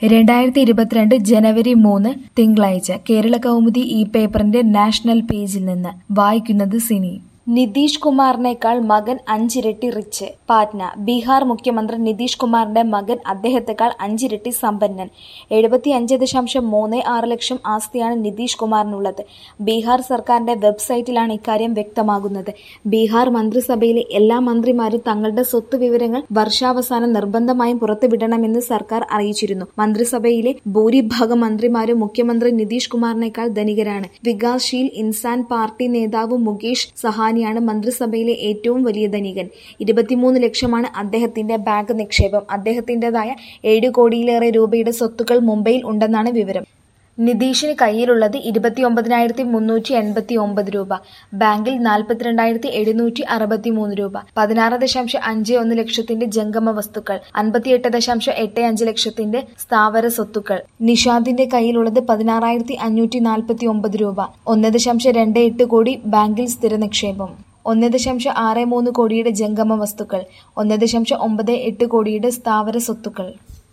രണ്ടായിരത്തി ഇരുപത്തിരണ്ട് ജനുവരി മൂന്ന് തിങ്കളാഴ്ച കേരള കൗമുദി ഈ പേപ്പറിന്റെ നാഷണൽ പേജിൽ നിന്ന് വായിക്കുന്നത് സിനി നിതീഷ് കുമാറിനേക്കാൾ മകൻ അഞ്ചിരട്ടി റിച്ച് പാറ്റ്ന ബീഹാർ മുഖ്യമന്ത്രി നിതീഷ് കുമാറിന്റെ മകൻ അദ്ദേഹത്തെക്കാൾ അഞ്ചിരട്ടി സമ്പന്നൻ എഴുപത്തിയഞ്ച് ദശാംശം മൂന്ന് ആറ് ലക്ഷം ആസ്തിയാണ് നിതീഷ് കുമാറിനുള്ളത് ബീഹാർ സർക്കാരിന്റെ വെബ്സൈറ്റിലാണ് ഇക്കാര്യം വ്യക്തമാകുന്നത് ബീഹാർ മന്ത്രിസഭയിലെ എല്ലാ മന്ത്രിമാരും തങ്ങളുടെ സ്വത്ത് വിവരങ്ങൾ വർഷാവസാനം നിർബന്ധമായും പുറത്തുവിടണമെന്ന് സർക്കാർ അറിയിച്ചിരുന്നു മന്ത്രിസഭയിലെ ഭൂരിഭാഗം മന്ത്രിമാരും മുഖ്യമന്ത്രി നിതീഷ് കുമാറിനേക്കാൾ ധനികരാണ് വികാസ്ശീൽ ഇൻസാൻ പാർട്ടി നേതാവ് മുകേഷ് സഹാനിയാണ് മന്ത്രിസഭയിലെ ഏറ്റവും വലിയ ധനികൻ ഇരുപത്തിമൂന്ന് ലക്ഷമാണ് അദ്ദേഹത്തിന്റെ ബാങ്ക് നിക്ഷേപം അദ്ദേഹത്തിന്റേതായ ഏഴ് കോടിയിലേറെ രൂപയുടെ സ്വത്തുക്കൾ മുംബൈയിൽ ഉണ്ടെന്നാണ് വിവരം നിതീഷിന് കയ്യിലുള്ളത് ഇരുപത്തിയൊമ്പതിനായിരത്തി മുന്നൂറ്റി എൺപത്തി ഒമ്പത് രൂപ ബാങ്കിൽ നാൽപ്പത്തിരണ്ടായിരത്തി എഴുന്നൂറ്റി അറുപത്തി മൂന്ന് രൂപ പതിനാറ് ദശാംശം അഞ്ച് ഒന്ന് ലക്ഷത്തിന്റെ ജംഗമ വസ്തുക്കൾ അൻപത്തിയെട്ട് ദശാംശം എട്ട് അഞ്ച് ലക്ഷത്തിന്റെ സ്ഥാവര സ്വത്തുക്കൾ നിഷാദിന്റെ കയ്യിലുള്ളത് പതിനാറായിരത്തി അഞ്ഞൂറ്റി നാൽപ്പത്തി ഒമ്പത് രൂപ ഒന്ന് ദശാംശം രണ്ട് എട്ട് കോടി ബാങ്കിൽ സ്ഥിര നിക്ഷേപം ഒന്ന് ദശാംശം ആറ് മൂന്ന് കോടിയുടെ ജംഗമ വസ്തുക്കൾ ഒന്ന് ദശാംശം ഒമ്പത് എട്ട് കോടിയുടെ സ്ഥാവര സ്വത്തുക്കൾ